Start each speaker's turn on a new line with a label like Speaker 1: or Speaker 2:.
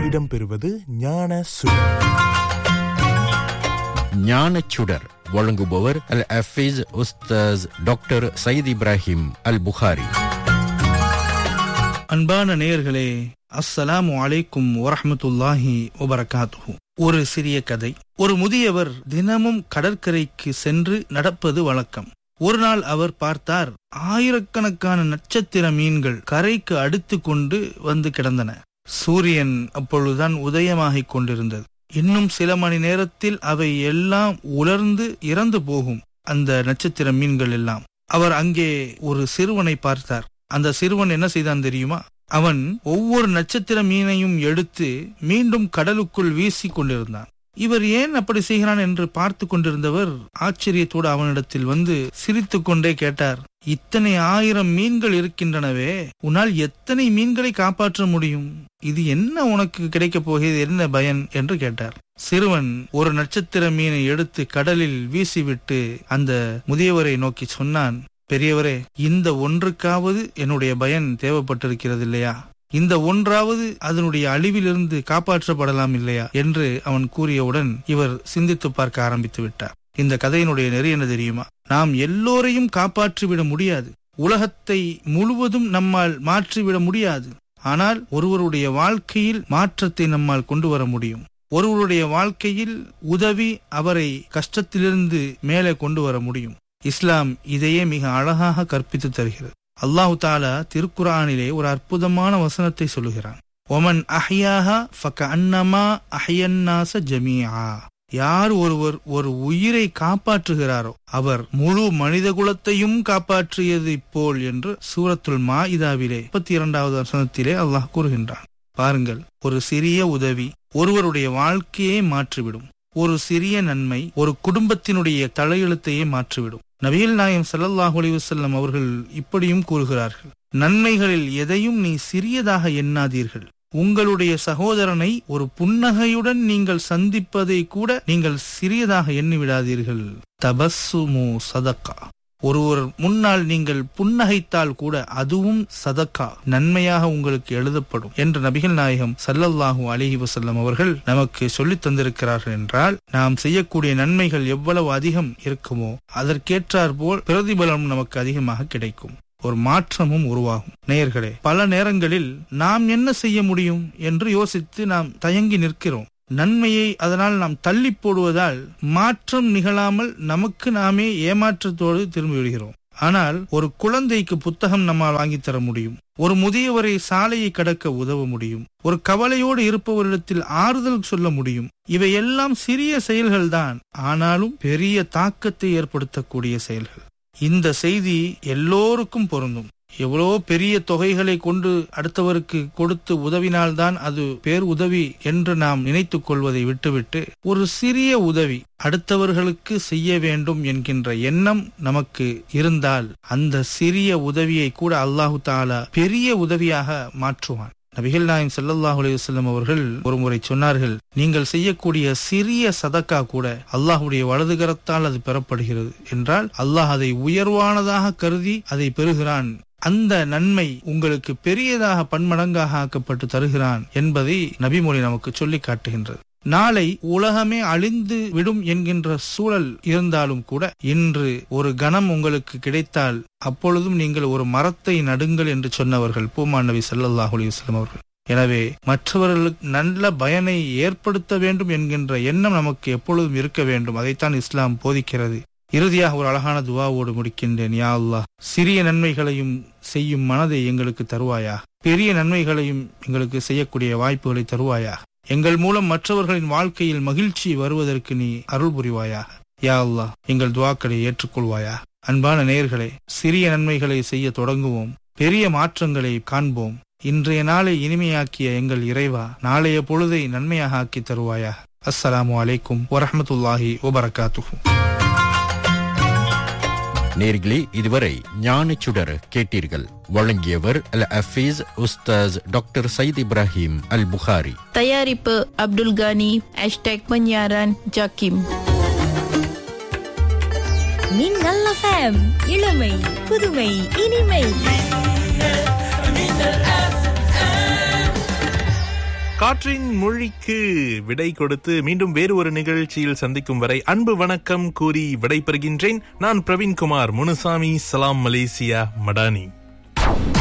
Speaker 1: இடம்பெறுவது ஞான சுடர்
Speaker 2: ஞானச்சுடர் வழங்குபவர் அல் அஃபீஸ் உஸ்தாஸ் டாக்டர் சயீத் இப்ராஹிம் அல் புகாரி
Speaker 3: அன்பான நேயர்களே அஸ்ஸலாமு அலைக்கும் வரஹ்மத்துல்லாஹி வபரகாத்துஹு ஒரு சிறிய கதை ஒரு முதியவர் தினமும் கடற்கரைக்கு சென்று நடப்பது வழக்கம் ஒரு நாள் அவர் பார்த்தார் ஆயிரக்கணக்கான நட்சத்திர மீன்கள் கரைக்கு அடுத்து கொண்டு வந்து கிடந்தன சூரியன் அப்பொழுதுதான் உதயமாகிக் கொண்டிருந்தது இன்னும் சில மணி நேரத்தில் அவை எல்லாம் உலர்ந்து இறந்து போகும் அந்த நட்சத்திர மீன்கள் எல்லாம் அவர் அங்கே ஒரு சிறுவனை பார்த்தார் அந்த சிறுவன் என்ன செய்தான் தெரியுமா அவன் ஒவ்வொரு நட்சத்திர மீனையும் எடுத்து மீண்டும் கடலுக்குள் வீசி கொண்டிருந்தான் இவர் ஏன் அப்படி செய்கிறான் என்று பார்த்து கொண்டிருந்தவர் ஆச்சரியத்தோடு அவனிடத்தில் வந்து சிரித்துக் கொண்டே கேட்டார் இத்தனை ஆயிரம் மீன்கள் இருக்கின்றனவே உன்னால் எத்தனை மீன்களை காப்பாற்ற முடியும் இது என்ன உனக்கு கிடைக்கப் போகிறது என்ன பயன் என்று கேட்டார் சிறுவன் ஒரு நட்சத்திர மீனை எடுத்து கடலில் வீசிவிட்டு அந்த முதியவரை நோக்கி சொன்னான் பெரியவரே இந்த ஒன்றுக்காவது என்னுடைய பயன் தேவைப்பட்டிருக்கிறது இல்லையா இந்த ஒன்றாவது அதனுடைய அழிவிலிருந்து காப்பாற்றப்படலாம் இல்லையா என்று அவன் கூறியவுடன் இவர் சிந்தித்து பார்க்க ஆரம்பித்து விட்டார் இந்த கதையினுடைய நெறி என்ன தெரியுமா நாம் எல்லோரையும் காப்பாற்றிவிட முடியாது உலகத்தை முழுவதும் நம்மால் மாற்றிவிட முடியாது ஆனால் ஒருவருடைய வாழ்க்கையில் மாற்றத்தை நம்மால் கொண்டு வர முடியும் ஒருவருடைய வாழ்க்கையில் உதவி அவரை கஷ்டத்திலிருந்து மேலே கொண்டு வர முடியும் இஸ்லாம் இதையே மிக அழகாக கற்பித்து தருகிறது அல்லாஹு தாலா திருக்குரானிலே ஒரு அற்புதமான வசனத்தை சொல்லுகிறான் ஒமன் அஹ்யாஹா ஃபக அன்னமா அஹ்யன்னாச ஜமீஆ யார் ஒருவர் ஒரு உயிரை காப்பாற்றுகிறாரோ அவர் முழு மனித குலத்தையும் காப்பாற்றியது போல் என்று சூரத்துல் மா இதாவிலே முப்பத்தி இரண்டாவது வசனத்திலே அல்லாஹ் கூறுகின்றான் பாருங்கள் ஒரு சிறிய உதவி ஒருவருடைய வாழ்க்கையை மாற்றிவிடும் ஒரு சிறிய நன்மை ஒரு குடும்பத்தினுடைய தலையெழுத்தையே மாற்றிவிடும் நபிகள் நாயம் சல்லல்லாஹு அலிவசல்லம் அவர்கள் இப்படியும் கூறுகிறார்கள் நன்மைகளில் எதையும் நீ சிறியதாக எண்ணாதீர்கள் உங்களுடைய சகோதரனை ஒரு புன்னகையுடன் நீங்கள் சந்திப்பதை கூட நீங்கள் சிறியதாக எண்ணிவிடாதீர்கள் தபஸ்ஸுமு சதக்கா ஒருவர் முன்னால் நீங்கள் புன்னகைத்தால் கூட அதுவும் சதக்கா நன்மையாக உங்களுக்கு எழுதப்படும் என்று நபிகள் நாயகம் சல்லல்லாஹூ அலிஹி வசல்லம் அவர்கள் நமக்கு சொல்லித் தந்திருக்கிறார்கள் என்றால் நாம் செய்யக்கூடிய நன்மைகள் எவ்வளவு அதிகம் இருக்குமோ அதற்கேற்றார் போல் பிரதிபலம் நமக்கு அதிகமாக கிடைக்கும் ஒரு மாற்றமும் உருவாகும் நேயர்களே பல நேரங்களில் நாம் என்ன செய்ய முடியும் என்று யோசித்து நாம் தயங்கி நிற்கிறோம் நன்மையை அதனால் நாம் தள்ளி போடுவதால் மாற்றம் நிகழாமல் நமக்கு நாமே ஏமாற்றத்தோடு திரும்பி விடுகிறோம் ஆனால் ஒரு குழந்தைக்கு புத்தகம் நம்மால் வாங்கி தர முடியும் ஒரு முதியவரை சாலையை கடக்க உதவ முடியும் ஒரு கவலையோடு இருப்பவரிடத்தில் ஆறுதல் சொல்ல முடியும் இவையெல்லாம் சிறிய செயல்கள்தான் ஆனாலும் பெரிய தாக்கத்தை ஏற்படுத்தக்கூடிய செயல்கள் இந்த செய்தி எல்லோருக்கும் பொருந்தும் எவ்வளோ பெரிய தொகைகளை கொண்டு அடுத்தவருக்கு கொடுத்து உதவினால்தான் அது பேர் உதவி என்று நாம் நினைத்துக் கொள்வதை விட்டுவிட்டு ஒரு சிறிய உதவி அடுத்தவர்களுக்கு செய்ய வேண்டும் என்கின்ற எண்ணம் நமக்கு இருந்தால் அந்த சிறிய உதவியை கூட அல்லாஹு தாலா பெரிய உதவியாக மாற்றுவான் நபிகள் நாயம் சல்லாஹூ அலையுசல்லம் அவர்கள் ஒருமுறை சொன்னார்கள் நீங்கள் செய்யக்கூடிய சிறிய சதக்கா கூட அல்லாஹுடைய வலதுகரத்தால் அது பெறப்படுகிறது என்றால் அல்லாஹ் அதை உயர்வானதாக கருதி அதை பெறுகிறான் அந்த நன்மை உங்களுக்கு பெரியதாக பன்மடங்காக ஆக்கப்பட்டு தருகிறான் என்பதை நபிமொழி நமக்கு சொல்லி காட்டுகின்றது நாளை உலகமே அழிந்து விடும் என்கின்ற சூழல் இருந்தாலும் கூட இன்று ஒரு கணம் உங்களுக்கு கிடைத்தால் அப்பொழுதும் நீங்கள் ஒரு மரத்தை நடுங்கள் என்று சொன்னவர்கள் பூமான் நபி சல்லாஹூ அலிவஸ்லம் அவர்கள் எனவே மற்றவர்களுக்கு நல்ல பயனை ஏற்படுத்த வேண்டும் என்கின்ற எண்ணம் நமக்கு எப்பொழுதும் இருக்க வேண்டும் அதைத்தான் இஸ்லாம் போதிக்கிறது இறுதியாக ஒரு அழகான துவாவோடு முடிக்கின்றேன் யா அல்லா சிறிய நன்மைகளையும் செய்யும் மனதை எங்களுக்கு தருவாயா பெரிய நன்மைகளையும் எங்களுக்கு செய்யக்கூடிய வாய்ப்புகளை தருவாயா எங்கள் மூலம் மற்றவர்களின் வாழ்க்கையில் மகிழ்ச்சி வருவதற்கு நீ அருள் புரிவாயாக யா அல்லா எங்கள் துவாக்களை ஏற்றுக்கொள்வாயா அன்பான நேயர்களே சிறிய நன்மைகளை செய்ய தொடங்குவோம் பெரிய மாற்றங்களை காண்போம் இன்றைய நாளை இனிமையாக்கிய எங்கள் இறைவா நாளைய பொழுதை நன்மையாக ஆக்கி தருவாயா அஸ்ஸலாமு அலைக்கும் வரஹமத்துல்லாஹி வபரகாத்துஹு
Speaker 2: நேர்களே இதுவரை ஞானச்சுடர் கேட்டீர்கள் வழங்கியவர் அல் அஃபீஸ் உஸ்தாஸ் டாக்டர் சயீத் இப்ராஹிம் அல் புகாரி
Speaker 4: தயாரிப்பு அப்துல் கானி ஹேஷ்டேக் பன்யாரான் ஜாக்கிம்
Speaker 5: மின்னல் எஃப்எம் இளமை புதுமை இனிமை
Speaker 1: காற்றின் மொழிக்கு விடை கொடுத்து மீண்டும் வேறு ஒரு நிகழ்ச்சியில் சந்திக்கும் வரை அன்பு வணக்கம் கூறி விடைபெறுகின்றேன் நான் பிரவீன்குமார் முனுசாமி சலாம் மலேசியா மடானி